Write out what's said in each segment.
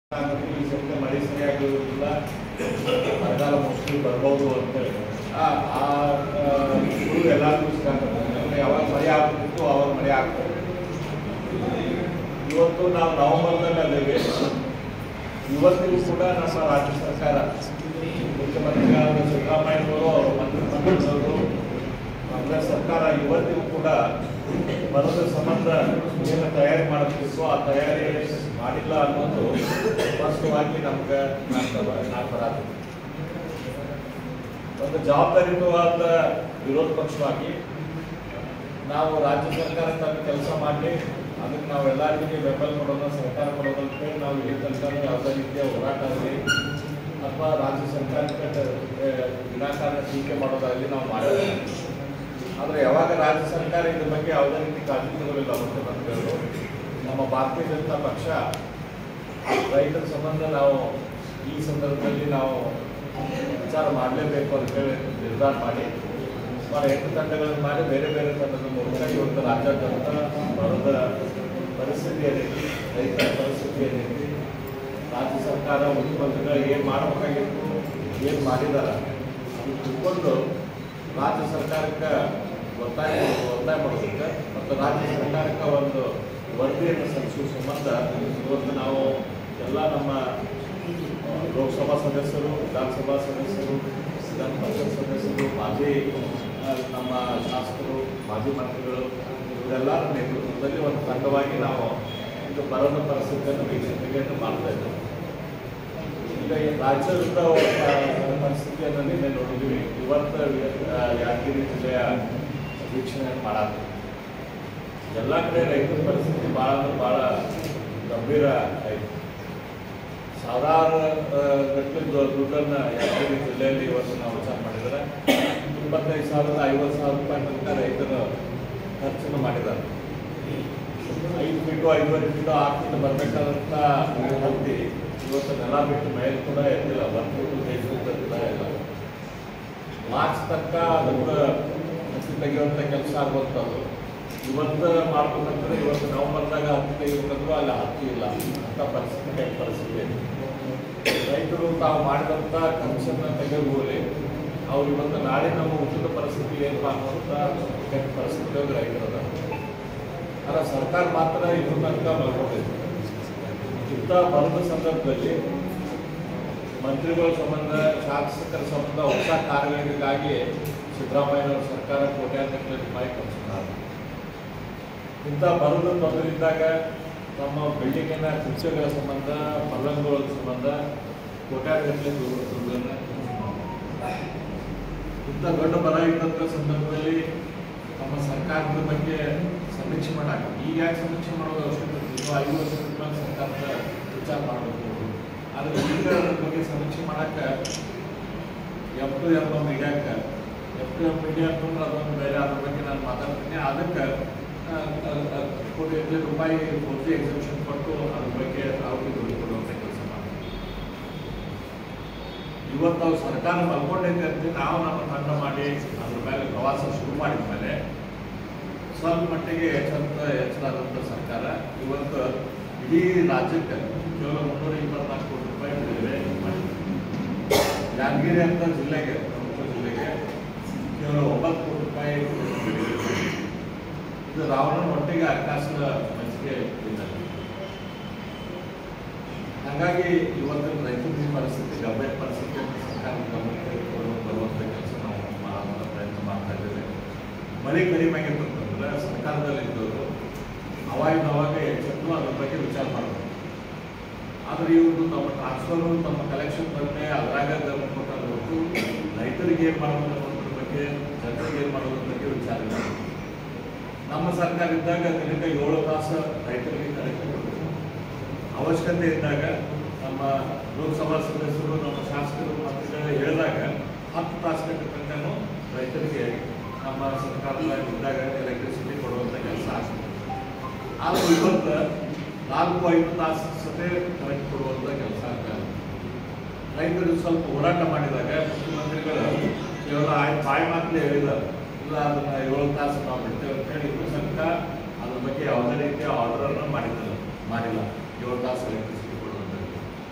ಹಾಗಾಗಿ ಈ ಸಲ ಮಳೆ ಸರಿಯಾಗಿರುವುದಿಲ್ಲ ಬರಗಾಲ ಮೋಸ್ಟ್ಲಿ ಬರ್ಬೋದು ಅಂತೇಳಿ ಆ ಆ ಶುರು ಎಲ್ಲರಿಗೂ ಸಿಗಾಕತ್ತೆ ಯಾಕಂದ್ರೆ ಯಾವಾಗ ಮಳೆ ಆಗ್ತಿತ್ತು ಅವಾಗ ಮಳೆ ಆಗ್ತದೆ ಇವತ್ತು ನಾವು ನವೆಂಬರ್ದಲ್ಲಿ ಅದೇವೆ ಇವತ್ತಿಗೂ ಕೂಡ ನಮ್ಮ ರಾಜ್ಯ ಸರ್ಕಾರ ಮುಖ್ಯಮಂತ್ರಿಗಳಾದ ಸಿದ್ದರಾಮಯ್ಯನವರು ಅವರು ಮಂತ್ರಿಮಂಡಲದವರು ಕಾಂಗ್ರೆಸ್ ಸರ್ಕಾರ ಇವತ್ತಿಗೂ ಕೂಡ ಬರದ ಸಂಬಂಧ ಏನು ತಯಾರಿ ಮಾಡಬೇಕಿತ್ತು ಆ ತಯಾರಿ ಮಾಡಿಲ್ಲ ಅನ್ನೋದು ಸ್ಪಷ್ಟವಾಗಿ ನಮ್ಗೆ ಬರಾದ ಒಂದು ಜವಾಬ್ದಾರಿಯುತವಾದ ವಿರೋಧ ಪಕ್ಷವಾಗಿ ನಾವು ರಾಜ್ಯ ಸರ್ಕಾರ ತನ್ನ ಕೆಲಸ ಮಾಡಿ ಅದಕ್ಕೆ ನಾವು ಎಲ್ಲರಿಗೂ ಬೆಂಬಲ ಕೊಡೋದು ಸಹಕಾರ ಕೊಡೋದು ಅಂತ ಹೇಳಿ ನಾವು ಇಲ್ಲಿ ತನಕ ಯಾವುದೇ ರೀತಿಯ ಹೋರಾಟ ಆಗಲಿ ಅಥವಾ ರಾಜ್ಯ ಸರ್ಕಾರಕ್ಕೆ ಆ, ವಿನಾಕಾರಣ ಟೀಕೆ ಮಾಡೋದಾಗಲಿ ನಾವು ಮಾಡಿಲ್ಲ ಆದರೆ ಯಾವಾಗ ರಾಜ್ಯ ಸರ್ಕಾರ ಇದ್ರ ಬಗ್ಗೆ ಯಾವುದೇ ರೀತಿ ಕಾಳಜಿ ತಗೊಳ್ಳಿಲ್ಲ ಮುಖ್ಯಮಂತ್ರಿಗಳು ನಮ್ಮ ಭಾರತೀಯ ಜನತಾ ಪಕ್ಷ ರೈತರ ಸಂಬಂಧ ನಾವು ಈ ಸಂದರ್ಭದಲ್ಲಿ ನಾವು ವಿಚಾರ ಮಾಡಲೇಬೇಕು ಅಂತ ಹೇಳಿ ನಿರ್ಧಾರ ಮಾಡಿ ಸುಮಾರು ಎಂಟು ತಂಡಗಳನ್ನು ಮಾಡಿ ಬೇರೆ ಬೇರೆ ತಂಡದ ಮೂಲಕ ಇವತ್ತು ರಾಜ್ಯಾದ್ಯಂತ ಬರದ ಪರಿಸ್ಥಿತಿ ಏನೈತಿ ರೈತರ ಪರಿಸ್ಥಿತಿ ಏನೈತಿ ರಾಜ್ಯ ಸರ್ಕಾರ ಮುಖ್ಯಮಂತ್ರಿಗಳು ಏನು ಮಾಡಬೇಕಾಗಿತ್ತು ಏನು ಮಾಡಿದಾರ ಅದು ತಿಳ್ಕೊಂಡು ರಾಜ್ಯ ಸರ್ಕಾರಕ್ಕೆ ಒತ್ತಾಯ ಒತ್ತಾಯ ಮಾಡೋದಕ್ಕೆ ಮತ್ತು ರಾಜ್ಯ ಸರ್ಕಾರಕ್ಕೆ ಒಂದು ವರದಿಯನ್ನು ಸಲ್ಲಿಸುವ ಸಂಬಂಧ ಇವತ್ತು ನಾವು ಎಲ್ಲ ನಮ್ಮ ಆ, ಲೋಕಸಭಾ ಸದಸ್ಯರು ವಿಧಾನಸಭಾ ಸದಸ್ಯರು ವಿಧಾನ ಪರಿಷತ್ ಸದಸ್ಯರು ಮಾಜಿ ಆ, ನಮ್ಮ ಶಾಸಕರು ಮಾಜಿ ಮಂತ್ರಿಗಳು ಇವರೆಲ್ಲರ ನೇತೃತ್ವದಲ್ಲಿ ಒಂದು ತಂಡವಾಗಿ ನಾವು ಇದು ಬರದ ಪರಿಸ್ಥಿತಿಯನ್ನು ವೀಕ್ಷಣೆಯನ್ನು ಮಾಡ್ತಾ ಇದ್ದೇವೆ ಈಗ ಈ ರಾಜ್ಯದ ಒಂದು ಪರಿಸ್ಥಿತಿಯನ್ನು ನಿನ್ನೆ ನೋಡಿದ್ವಿ ಇವತ್ತು ಆ, ಯಾದಗಿರಿ ಜಿಲ್ಲೆಯ ವೀಕ್ಷಣೆಯನ್ನು ಮಾಡಾಕ ಎಲ್ಲ ಕಡೆ ರೈತರ ಪರಿಸ್ಥಿತಿ ಭಾಳ ಅಂದ್ರೆ ಭಾಳ ಗಂಭೀರ ಐತಿ ಸಾವಿರಾರು ಆ, ಗಟ್ಟಲೆ ದು- ದುಡ್ಡನ್ನು ಯಾದಗಿರಿ ಜಿಲ್ಲೆಯಲ್ಲಿ ಇವತ್ತು ನಾವು ವಿಚಾರ ಮಾಡಿದರೆ ಇಪ್ಪತ್ತೈದು ಸಾವಿರದ ಐವತ್ತು ಸಾವಿರ ರೂಪಾಯಿ ತನಕ ರೈತರು ಖರ್ಚನ್ನು ಮಾಡಿದ್ದಾರೆ ಐದು ಫೀಟು ಐದುವರೆ ಫೀಟು ಆರು ಫೀಟ್ ಬರಬೇಕಾದಂಥ ಹತ್ತಿ ಇವತ್ತು ನೆಲ ಬಿಟ್ಟು ಮೇಲೆ ಕೂಡ ಎದ್ದಿಲ್ಲ ಒಂದು ಫೀಟು ಐದು ಫೀಟ್ ಎದ್ದಿಲ್ಲ ಇಲ್ಲ ಮಾರ್ಚ್ ತನಕ ಅದಕ್ಕೆ ಹತ್ತಿ ತೆಗೆಯುವಂಥ ಕೆಲಸ ಆಗುವಂಥದ್ದು ಇವತ್ತು ಮಾಡ್ಬೇಕಂದ್ರೆ ಇವತ್ತು ನವೆಂಬರ್ದಾಗ ಹತ್ತಿ ತೆಗಿಬೇಕಂದ್ರೂ ಅಲ್ಲಿ ಹತ್ತಿ ಇಲ್ಲ ಅಂತ ಪರಿಸ್ಥಿತಿ ಕೆಟ್ಟ ಪರಿಸ್ಥಿತಿ ಇದೆ. ರೈತರು ತಾವು ಮಾಡಿದಂಥ ಖರ್ಚನ್ನು ತೆಗೆದುಕೊಳ್ಳಿ ಅವ್ರು ಇವತ್ತು ನಾಳೆ ನಮ್ಮ ಊಟದ ಪರಿಸ್ಥಿತಿ ಏನಪ್ಪ ಅನ್ನೋಂಥ ಕೆಟ್ಟ ಪರಿಸ್ಥಿತಿಯಾಗ ರೈತರದ ಅಲ್ಲ ಸರ್ಕಾರ ಮಾತ್ರ ಇದ್ರ ತನಕ ಮಲ್ಕೊಂಡಿದೆ ಇಂಥ ಬರದ ಸಂದರ್ಭದಲ್ಲಿ ಮಂತ್ರಿಗಳ ಸಂಬಂಧ ಶಾಸಕರ ಸಂಬಂಧ ಹೊಸ ಕಾರ್ಯಗಳಿಗಾಗಿ ಸಿದ್ದರಾಮಯ್ಯನವರ ಸರ್ಕಾರ ಕೋಟ್ಯಾಂತರ ರೂಪಾಯಿ ಖರ್ಚಿದ್ದಾರೆ ಇಂಥ ಬರದ ತೊಂದರೆಯಿಂದಾಗ ನಮ್ಮ ಬಿಲ್ಡಿಂಗಿನ ಕುರ್ಚಿಗಳ ಸಂಬಂಧ ಪಲ್ಲಂಗಗಳ ಸಂಬಂಧ ಕೋಟ್ಯಾಂತರ ದುಡ್ಡನ್ನು ಇಂಥ ದೊಡ್ಡ ಬರ ಇದ್ದಂಥ ಸಂದರ್ಭದಲ್ಲಿ ನಮ್ಮ ಸರ್ಕಾರದ ಬಗ್ಗೆ ಸಮೀಕ್ಷೆ ಮಾಡಾಕ ಈಗ ಯಾಕೆ ಸಮೀಕ್ಷೆ ಮಾಡೋದು ಅವಶ್ಯಕತೆ ಇದೆ? ಇನ್ನು ಐದು ವರ್ಷದ ಮೇಲೆ ಸರ್ಕಾರದ ವಿಚಾರ ಮಾಡಬೇಕು ಆದರೆ ಈಗ ಅದ್ರ ಬಗ್ಗೆ ಸಮೀಕ್ಷೆ ಮಾಡಾಕ ಎಫ್ ಟು ಎಫ್ ಮೀಡಿಯಾಕ್ಕೆ ಎಫ್ ಟು ಎಫ್ ಮೀಡಿಯಾ ಅಂತಂದ್ರೆ ಅದೊಂದು ಬೇರೆ ಅದ್ರ ಬಗ್ಗೆ ನಾನು ಮಾತಾಡ್ತೀನಿ ಅದಕ್ಕೆ ಆ, ಆ, ಆ, ಕೋಟಿ ಎಂಟು ರೂಪಾಯಿ ಪೂರ್ತಿ ಎಕ್ಸಿಬಿಷನ್ ಕೊಟ್ಟು ಅದ್ರ ಬಗ್ಗೆ ಅವ್ರಿಗೆ ದುಡ್ಡು ಕೊಡುವಂಥ ಕೆಲಸ ಮಾಡ್ತೀವಿ ಇವತ್ತು ಅವ್ರು ಸರ್ಕಾರ ಮಲ್ಕೊಂಡೈತೆ ಅಂತ ನಾವು ನಮ್ಮ ತಂಡ ಮಾಡಿ ಅದ್ರ ಮೇಲೆ ಪ್ರವಾಸ ಶುರು ಮಾಡಿದ ಮೇಲೆ ಸ್ವಲ್ಪ ಮಟ್ಟಿಗೆ ಎಚ್ಚರ ಎಚ್ಚರಾದಂಥ ಸರ್ಕಾರ ಇವತ್ತು ಇಡೀ ರಾಜ್ಯಕ್ಕೆ ಕೇವಲ ಮುನ್ನೂರ ಇಪ್ಪತ್ನಾಲ್ಕು ಕೋಟಿ ರೂಪಾಯಿ ಬಿಡುಗಡೆ ಮಾಡಿದೆ ಯಾದಗಿರಿ ಅಂತ ಜಿಲ್ಲೆಗೆ ಪ್ರಮುಖ ಜಿಲ್ಲೆಗೆ ಕೇವಲ ಒಂಬತ್ತು ಕೋಟಿ ರೂಪಾಯಿ ಬಿಡುಗಡೆ ಮಾಡಿದೆ. ಇದು ರಾವಣನ ಒಟ್ಟಿಗೆ ಆಕಾಶದ ಮನಸ್ಸಿಗೆ ಇದ್ದಲ್ಲಿ ಹಾಗಾಗಿ ಇವತ್ತಿನ ರೈತರ ಪರಿಸ್ಥಿತಿ ಗಂಭೀರ ಪರಿಸ್ಥಿತಿಯನ್ನು ಸರ್ಕಾರದ ಗಮನಕ್ಕೆ ತೆಗೆದುಕೊಂಡು ಬರುವಂಥ ಕೆಲಸ ನಾವು ಮಾಡುವಂಥ ಪ್ರಯತ್ನ ಮಾಡ್ತಾ ಇದ್ದೇವೆ ಮಳೆ ಕಡಿಮೆ ಆಗಿರ್ತಂತಂದ್ರೆ ಸರ್ಕಾರದಲ್ಲಿ ಇದ್ದವರು ಅವಾಗಿನ ಅವಾಗ ಎಚ್ಚೆತ್ತು ಅದ್ರ ಬಗ್ಗೆ ವಿಚಾರ ಮಾಡಬೇಕು ಆದರೆ ಇವರು ತಮ್ಮ ಟ್ರಾನ್ಸ್ಫರು ತಮ್ಮ ಕಲೆಕ್ಷನ್ ಬಗ್ಗೆ ಅದ್ರಾಗ ಗಮನ ಕೊಟ್ಟಾಗ ಹೊರತು ರೈತರಿಗೆ ಏನು ಮಾಡೋದು ಅನ್ನೋದ್ರ ಬಗ್ಗೆ ಜನರಿಗೆ ಏನು ಮಾಡೋದ್ರ ಬಗ್ಗೆ ವಿಚಾರ ಇಲ್ಲ ನಮ್ಮ ಸರ್ಕಾರ ಇದ್ದಾಗ ದಿನಕ್ಕೆ ಏಳು ತಾಸು ರೈತರಿಗೆ ಕಲೆಕ್ಷನ್ ಕೊಡಬೇಕು ಅವಶ್ಯಕತೆ ಇದ್ದಾಗ ನಮ್ಮ ಲೋಕಸಭಾ ಸದಸ್ಯರು ನಮ್ಮ ಶಾಸಕರು ಮಂತ್ರಿಗಳು ಹೇಳಿದಾಗ ಹತ್ತು ತಾಸು ತನಕನೂ ರೈತರಿಗೆ ನಮ್ಮ ಸರ್ಕಾರದ ಇದ್ದಾಗ ಎಲೆಕ್ಟ್ರಿಸಿಟಿ ಕೊಡುವಂಥ ಕೆಲಸ ಆಗ್ತದೆ ಆದರೆ ಇವತ್ತು ನಾಲ್ಕು ಐದು ತಾಸು ಸತೆ ಕರೆಂಟ್ ಕೊಡುವಂಥ ಕೆಲಸ ಆಗ್ತದೆ ರೈತರು ಸ್ವಲ್ಪ ಹೋರಾಟ ಮಾಡಿದಾಗ ಮುಖ್ಯಮಂತ್ರಿಗಳು ಕೇವಲ ಆಯ್- ಬಾಯಿ ಮಾತಲ್ಲಿ ಹೇಳಿದ್ದಾರೆ ಇಲ್ಲ ಅದನ್ನ ಏಳು ತಾಸು ನಾವು ಬಿಡ್ತೇವೆ ಅಂತ ಹೇಳಿ ಇನ್ನು ತನಕ ಅದ್ರ ಬಗ್ಗೆ ಯಾವುದೇ ರೀತಿಯ ಆರ್ಡರನ್ನು ಮಾಡಿಲ್ಲ ಮಾಡಿಲ್ಲ ಏಳು ತಾಸು ಎಲೆಕ್ಟ್ರಿಸಿಟಿ ಕೊಡುವಂಥದ್ದು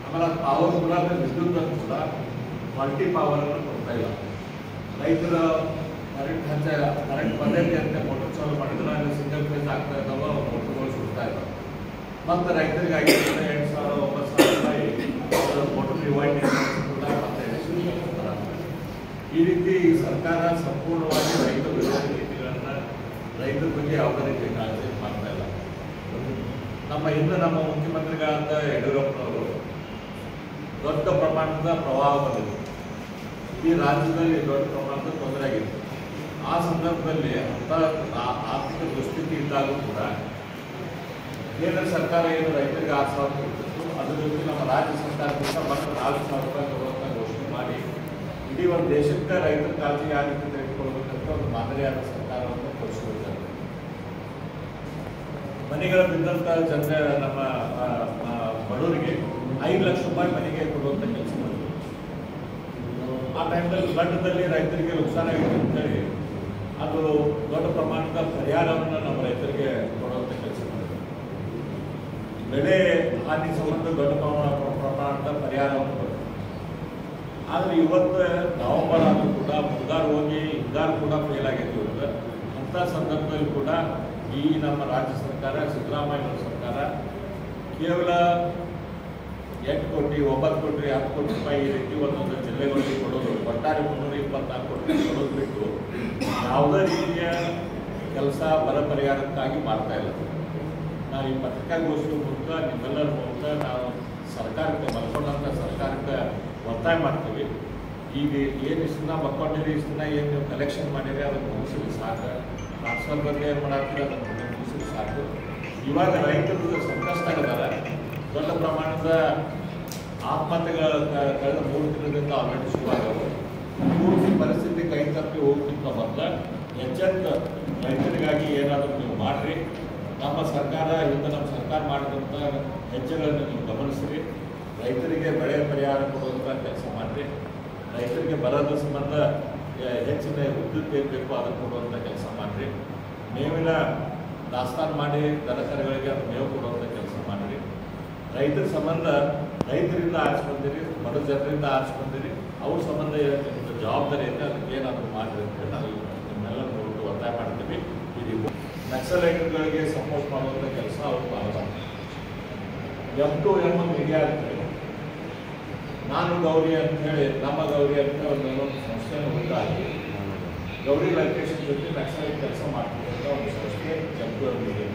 ಆಮೇಲೆ ಪವರ್ ಕೂಡ ಅಂದ್ರೆ ವಿದ್ಯುತ್ ಅನ್ನು ಕೂಡ ಮಲ್ಟಿ ಪವರ್ ಅನ್ನು ಕೊಡ್ತಾ ಇಲ್ಲ ರೈತರ ಕರೆಂಟ್ ಹಂಚ ಕರೆಂಟ್ ಬಂದೈತೆ ಅಂತ ಮೋಟರ್ ಚಾಲು ಮಾಡಿದ್ರೆ ಅಲ್ಲಿ ಸಿಂಗಲ್ ಫೇಸ್ ಆಗ್ತಾ ಇದ್ದಾವ ಮೋಟರ್ಗಳು ಸುಡ್ತಾ ಇದ್ದಾವೆ ಮತ್ತು ರೈತರಿಗಾಗಿ ಎಂಟು ಸಾವಿರ ಒಂಬತ್ತು ಸಾವಿರ ರೂಪಾಯಿ ಮೋಟರ್ ರಿವೈಂಡ್ ಕೂಡ ಮತ್ತೆ ಶುಲ್ಕ ಕೊಡ್ತಾರೆ. ಈ ರೀತಿ ಸರ್ಕಾರ ಸಂಪೂರ್ಣವಾಗಿ ರೈತ ವಿರೋಧಿ ನೀತಿಗಳನ್ನ ರೈತರ ಬಗ್ಗೆ ಯಾವುದೇ ರೀತಿ ಕಾಳಜಿ ಮಾಡ್ತಾ ಇಲ್ಲ ನಮ್ಮ ಹಿಂದೆ ನಮ್ಮ ಮುಖ್ಯಮಂತ್ರಿಗಳಾದ ಯಡಿಯೂರಪ್ಪನವರು ದೊಡ್ಡ ಪ್ರಮಾಣದ ಪ್ರವಾಹ ಬಂದಿದೆ ಈ ರಾಜ್ಯದಲ್ಲಿ ದೊಡ್ಡ ಪ್ರಮಾಣದ ತೊಂದರೆ ಆಗಿತ್ತು ಆ ಸಂದರ್ಭದಲ್ಲಿ ಅಂತ ಆ- ಆರ್ಥಿಕ ದುಸ್ಥಿತಿ ಇದ್ದಾಗ ಕೂಡ ಕೇಂದ್ರ ಸರ್ಕಾರ ಏನು ರೈತರಿಗೆ ಆರು ಸಾವಿರ ಕೊಡ್ತಿತ್ತು ಅದ್ರ ಜೊತೆ ನಮ್ಮ ರಾಜ್ಯ ಸರ್ಕಾರದಿಂದ ಮತ್ತೆ ನಾಲ್ಕು ಸಾವಿರ ರೂಪಾಯಿ ಕೊಡುವಂತ ಘೋಷಣೆ ಮಾಡಿ ಇಡೀ ಒಂದು ದೇಶಕ್ಕೆ ರೈತರ ಕಾಳಜಿ ಯಾವ ರೀತಿ ತೆಗೆದುಕೊಳ್ಬೇಕಂತ ಒಂದು ಮಾದರಿಯಾದ ಸರ್ಕಾರವನ್ನು ತೋರಿಸ್ಕೊಳ್ತಾರೆ ಮನೆಗಳ ಬಿದ್ದಂತ ಜನರ ನಮ್ಮ ಆ, ಆ, ಬಡವರಿಗೆ ಐದು ಲಕ್ಷ ರೂಪಾಯಿ ಮನೆಗೆ ಕೊಡುವಂತ ಕೆಲಸ ಮಾಡಿದ್ರು ಆ ಟೈಮ್ನಲ್ಲಿ ಲಂಡದಲ್ಲಿ ರೈತರಿಗೆ ನುಕ್ಸಾನ ಆಗಿದೆ ಅಂತೇಳಿ ಅದು ದೊಡ್ಡ ಪ್ರಮಾಣದ ಪರಿಹಾರವನ್ನು ನಮ್ಮ ರೈತರಿಗೆ ಕೊಡುವಂತ ಕೆಲಸ ಮಾಡಿದ್ರು ಬೆಳೆ ಹಾನಿ ಸಂಬಂಧ ದೊಡ್ಡ ಪ್ರಮಾಣ ಪ್ರಮಾಣದ ಪರಿಹಾರವನ್ನು ಕೊಟ್ಟರು ಆದರೆ ಇವತ್ತು ನವೆಂಬರ್ ಆದರೂ ಕೂಡ ಮುಂಗಾರು ಹೋಗಿ ಹಿಂಗಾರು ಕೂಡ ಫೇಲ್ ಆಗೈತೆ ಇವತ್ತು ಅಂಥ ಸಂದರ್ಭದಲ್ಲಿ ಕೂಡ ಈ ನಮ್ಮ ರಾಜ್ಯ ಸರ್ಕಾರ ಸಿದ್ದರಾಮಯ್ಯ ಸರ್ಕಾರ ಕೇವಲ ಎಂಟು ಕೋಟಿ ಒಂಬತ್ತು ಕೋಟಿ ಹತ್ತು ಕೋಟಿ ರೂಪಾಯಿ ಈ ರೀತಿ ಒಂದೊಂದು ಜಿಲ್ಲೆಗಳಿಗೆ ಕೊಡೋದು ಒಟ್ಟಾರೆ ಮುನ್ನೂರ ಇಪ್ಪತ್ನಾಲ್ಕು ಕೋಟಿ ಕೊಡೋದು ಬಿಟ್ಟು ಯಾವುದೇ ರೀತಿಯ ಕೆಲಸ ಬರ ಪರಿಹಾರಕ್ಕಾಗಿ ಮಾಡ್ತಾ ಇಲ್ಲ ನಾವು ಈ ಪತ್ರಿಕಾಗೋಷ್ಠಿ ಮೂಲಕ ನಿಮ್ಮೆಲ್ಲರ ಮೂಲಕ ನಾವು ಸರ್ಕಾರಕ್ಕೆ ಮಲ್ಕೊಂಡಂಥ ಸರ್ಕಾರಕ್ಕೆ ಒತ್ತಾಯ ಮಾಡ್ತೀವಿ ಈಗ ಏನು ಇಷ್ಟನ್ನ ಮಕ್ಕೊಂಡಿರಿ ಇಷ್ಟನ್ನ ಏನು ನೀವು ಕಲೆಕ್ಷನ್ ಮಾಡಿರಿ ಅದನ್ನು ಮುಗಿಸಿರಿ ಸಾಕು ಟ್ರಾನ್ಸ್ಫರ್ ಬಗ್ಗೆ ಏನು ಮಾಡಾಕ್ತೀರಿ ಅದನ್ನು ಮುಗಿಸಿರಿ ಸಾಕು ಇವಾಗ ರೈತರು ಸಂಕಷ್ಟದಾರ ದೊಡ್ಡ ಪ್ರಮಾಣದ ಆತ್ಮಹತ್ಯೆಗಳ ಕ- ಕಳೆದ ಮೂರು ದಿನದಿಂದ ಆಲ್ರೆಡಿ ಶುರುವಾಗವು ಪೂರ್ತಿ ಪರಿಸ್ಥಿತಿ ಕೈ ತಪ್ಪಿ ಹೋಗ್ತಿಂತ ಮೊದಲ ಎಚ್ಚೆತ್ತ ರೈತರಿಗಾಗಿ ಏನಾದರೂ ನೀವು ಮಾಡಿರಿ ನಮ್ಮ ಸರ್ಕಾರ ಹಿಂದೆ ನಮ್ಮ ಸರ್ಕಾರ ಮಾಡಿದಂಥ ಹೆಜ್ಜೆಗಳನ್ನು ನೀವು ಗಮನಿಸಿರಿ ರೈತರಿಗೆ ಬೆಳೆ ಪರಿಹಾರ ಕೊಡುವಂಥ ಕೆಲಸ ಮಾಡಿರಿ ರೈತರಿಗೆ ಬರದ ಸಂಬಂಧ ಎ- ಹೆಚ್ಚಿನ ವಿದ್ಯುತ್ ಏನು ಬೇಕೋ ಅದನ್ನು ಕೊಡುವಂಥ ಕೆಲಸ ಮಾಡಿರಿ ಮೇವಿನ ದಾಸ್ತಾನು ಮಾಡಿ ದನಕರುಗಳಿಗೆ ಅದು ಮೇವು ಕೊಡುವಂಥ ಕೆಲಸ ಮಾಡಿರಿ ರೈತರ ಸಂಬಂಧ ರೈತರಿಂದ ಆರಿಸ್ಕೊಂಡಿರಿ ಬಡ ಜನರಿಂದ ಆರಿಸ್ಕೊಂಡಿರಿ ಅವ್ರ ಸಂಬಂಧ ಏನು ನಿಮ್ದು ಜವಾಬ್ದಾರಿ ಇದೆ ಅದಕ್ಕೆ ಏನಾದರೂ ಮಾಡಿರಿ ಅಂತ ಹೇಳಿ ನಾವು ನಿಮ್ಮೆಲ್ಲ ನೋಡು ಒತ್ತಾಯ ಮಾಡ್ತೀವಿ ಇದು ನಕ್ಸಲೈಟ್ಗಳಿಗೆ ಸಪೋರ್ಟ್ ಮಾಡುವಂಥ ಕೆಲಸ ಅವ್ರು ಮಾಡಲ್ಲ ಎಮ್ ಟು ಎಮ್ ಮೀಡಿಯಾ ಅಂತೇಳಿ ನಾನು ಗೌರಿ ಅಂತ ಹೇಳಿ ನಮ್ಮ ಗೌರಿ ಅಂತ ಒಂದು ಒಂದು ಸಂಸ್ಥೆಯನ್ನು ಹುಟ್ಟಾಗಿ ಗೌರಿ ಲಂಕೇಶನ್ ಜೊತೆ ನಕ್ಸಲೈಟ್ ಕೆಲಸ ಮಾಡ್ತಿದ್ದಂಥ ಒಂದು ಸಂಸ್ಥೆ ಎಮ್ ಟು ಎಮ್ ಮೀಡಿಯಾ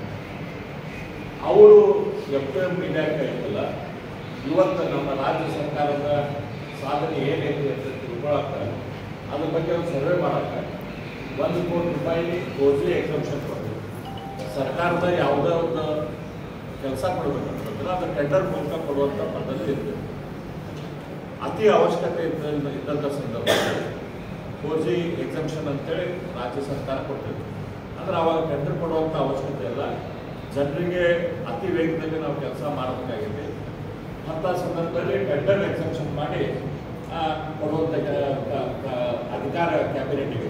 ಅವರು ಎಫ್ ಟು ಎಮ್ ಮೀಡಿಯಾ ಕೈತಲ್ಲ ಇವತ್ತು ನಮ್ಮ ರಾಜ್ಯ ಸರ್ಕಾರದ ಸಾಧನೆ ಏನೈತಿ ಅಂತ ತಿಳ್ಕೊಳಕ್ಕೆ ಅದ್ರ ಬಗ್ಗೆ ಒಂದು ಸರ್ವೆ ಮಾಡಕ್ಕೆ ಒಂದು ಕೋಟಿ ರೂಪಾಯಿ ಗೋಜಿ ಎಕ್ಸಮ್ಷನ್ ಕೊಡ್ತೀವಿ ಸರ್ಕಾರದ ಯಾವುದೇ ಒಂದು ಕೆಲಸ ಕೊಡಬೇಕಂತಂದ್ರೆ ಅದು ಟೆಂಡರ್ ಮೂಲಕ ಕೊಡುವಂಥ ಪದ್ಧತಿ ಇರ್ತದೆ ಅತಿ ಅವಶ್ಯಕತೆ ಇದ್ದ ಇದ್ದಂಥ ಸಂದರ್ಭದಲ್ಲಿ ಗೋಜಿ ಎಕ್ಸಮ್ಷನ್ ಅಂತೇಳಿ ರಾಜ್ಯ ಸರ್ಕಾರ ಕೊಟ್ಟಿದೆ ಅಂದ್ರೆ ಅವಾಗ ಟೆಂಡರ್ ಕೊಡುವಂಥ ಅವಶ್ಯಕತೆ ಇಲ್ಲ ಜನರಿಗೆ ಅತಿ ವೇಗದಲ್ಲಿ ನಾವು ಕೆಲಸ ಮಾಡಬೇಕಾಗಿದೆ ಅಂಥ ಸಂದರ್ಭದಲ್ಲಿ ಟೆಂಡರ್ ಎಕ್ಸೆಪ್ಷನ್ ಮಾಡಿ ಆ, ಕೊಡುವಂಥ ಕ- ಕ- ಕ- ಅಧಿಕಾರ ಕ್ಯಾಬಿನೆಟ್ಗೆ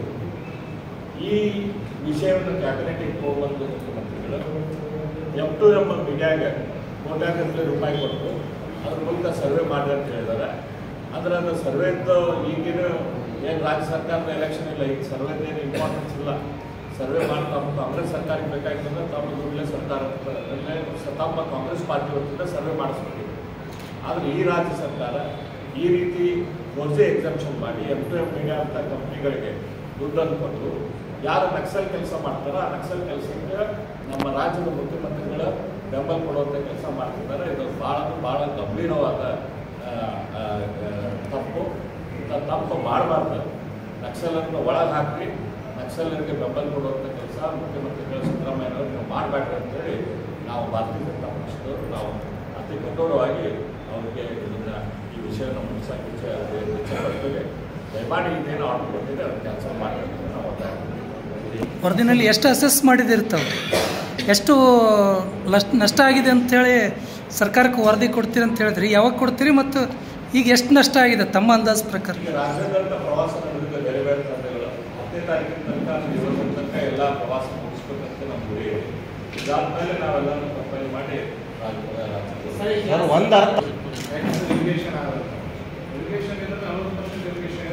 ಈ ವಿಷಯವನ್ನು ಕ್ಯಾಬಿನೆಟ್ಗೆ ಹೋಗುವಂಥ ಮುಖ್ಯಮಂತ್ರಿಗಳು ಎಮ್ ಟು ಎಮ್ ಮೀಡಿಯಾಗೆ ಕೋಟ್ಯಾಂತರ ರೂಪಾಯಿ ಕೊಟ್ಟು ಅದ್ರ ಮೂಲಕ ಸರ್ವೆ ಮಾಡಿ ಅಂತ ಹೇಳಿದ್ದಾರೆ ಅಂದ್ರೆ ಅದು ಸರ್ವೆದ್ದು ಈಗಿನ ಏನು ರಾಜ್ಯ ಸರ್ಕಾರದ ಎಲೆಕ್ಷನ್ ಇಲ್ಲ ಈಗ ಸರ್ವೆದ ಏನು ಇಂಪಾರ್ಟೆನ್ಸ್ ಇಲ್ಲ ಸರ್ವೆ ಮಾಡ್ತಾ ಹೋಗ್ತಾ ಕಾಂಗ್ರೆಸ್ ಸರ್ಕಾರಕ್ಕೆ ಬೇಕಾಗಿತ್ತಂದ್ರೆ ತಮ್ಮ ದುಡ್ಡಲ್ಲೇ ಸರ್ಕಾರ ತಮ್ಮ ಕಾಂಗ್ರೆಸ್ ಪಾರ್ಟಿ ವತಿಯಿಂದ ಸರ್ವೆ ಮಾಡಿಸ್ಬೇಕು ಆದರೆ ಈ ರಾಜ್ಯ ಸರ್ಕಾರ ಈ ರೀತಿ ಮೊದಲೇ ಎಕ್ಸಾಮ್ಷನ್ ಮಾಡಿ ಎಮ್ ಟು ಎಮ್ ಮೀಡಿಯಾ ಅಂತ ಕಂಪ್ನಿಗಳಿಗೆ ದುಡ್ಡನ್ನು ಕೊಟ್ಟು ಯಾರು ನಕ್ಸಲ್ ಕೆಲಸ ಮಾಡ್ತಾರೋ ಆ ನಕ್ಸಲ್ ಕೆಲಸಕ್ಕೆ ನಮ್ಮ ರಾಜ್ಯದ ಮುಖ್ಯಮಂತ್ರಿಗಳ ಬೆಂಬಲ ಕೊಡುವಂಥ ಕೆಲಸ ಮಾಡ್ತಿದ್ದಾರೆ ಇದು ಭಾಳ ಭಾಳ ಗಂಭೀರವಾದ ಆ, ಆ, ಆ, ತಪ್ಪು ಇಂಥ ತಪ್ಪು ಮಾಡಬಾರ್ದು ನಕ್ಸಲನ್ನು ಒಳಗೆ ಹಾಕಿ ನಕ್ಸಲರಿಗೆ ಬೆಂಬಲ ಕೊಡುವಂಥ ಕೆಲಸ ಮುಖ್ಯಮಂತ್ರಿಗಳು ಸಿದ್ದರಾಮಯ್ಯನವರು ನೀವು ಮಾಡಬೇಡ್ರಿ ಅಂತೇಳಿ ನಾವು ಭಾರತೀಯ ಜನತಾ ಪಕ್ಷದವರು ನಾವು ಅತಿ ಕಠೋರವಾಗಿ ಅವರಿಗೆ ಇದನ್ನ ಈ ವಿಷಯವನ್ನು ಮುಗಿಸೋಕೆ ಇಚ್ಛೆ ಇಚ್ಛೆ ಪಡ್ತೇವೆ ದಯಮಾಡಿ ಇದೇನು ಆರ್ಡರ್ ಕೊಟ್ಟಿದೆ ಅದನ್ನು ಕ್ಯಾನ್ಸಲ್ ಮಾಡಿ ಅಂತ ನಾವು ಒತ್ತಾಯ ಮಾಡ್ತೀವಿ. ವರದಿನಲ್ಲಿ ಎಷ್ಟು ಅಸೆಸ್ ಮಾಡಿದಿರ್ತಾವೆ ಎಷ್ಟು ಲಸ್ ನಷ್ಟ ಆಗಿದೆ ಅಂಥೇಳಿ ಸರ್ಕಾರಕ್ಕೆ ವರದಿ ಕೊಡ್ತೀರಿ ಅಂತ ಹೇಳಿದ್ರಿ ಯಾವಾಗ ಕೊಡ್ತೀರಿ ಮತ್ತು ಈಗ ಎಷ್ಟು ನಷ್ಟ ಆಗಿದೆ ತಮ್ಮ ಅಂದಾಜು ಪ್ರಕಾರ ಈಗ ರಾಜ್ಯಾದ್ಯಂತ ಪ್ರವಾಸ ನಡೆದಿದೆ ಬೇರೆ ಬೇರೆ ತಂಡಗಳು ಹತ್ತನೇ ತಾರೀಕಿನ ತನಕ ಏಳನೇ ತನಕ ಎಲ್ಲ ಪ್ರವಾಸ ಮುಗಿಸ್ಬೇಕಂತ ನಮ್ಮ ಗುರಿ ಇದೆ ಇದಾದ್ಮೇಲೆ ನಾವೆಲ್ಲರೂ ಕಂಪನಿ ಮಾಡಿ ರಾಜ್ಯ ಸರ್, ಒಂದ್ ಅರ್ಥ- ರಾಜ್ಯ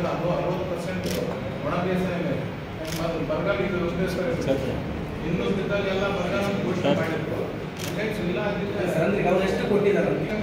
ಅದು ಅರವತ್ತು ಪರ್ಸೆಂಟ್ ಒಣ ಬೇಸಾಯ ಮೇಲೆ ಮತ್ತು ಬರಗಾಲ ಇದು ಉದ್ದೇಶ ಇನ್ನು ಬಿದ್ದಾಗೆಲ್ಲ ಬರಗಾಲ ಘೋಷಣೆ ಮಾಡಿದ್ರು ಹಂಗಾಗಿ ಜಿಲ್ಲಾ ಸರ್ ಅಂದ್ರೆ ಈಗ ಅವ್ರು ಎಷ್ಟು ಕೊಟ್ಟಿದ್ದಾರೆ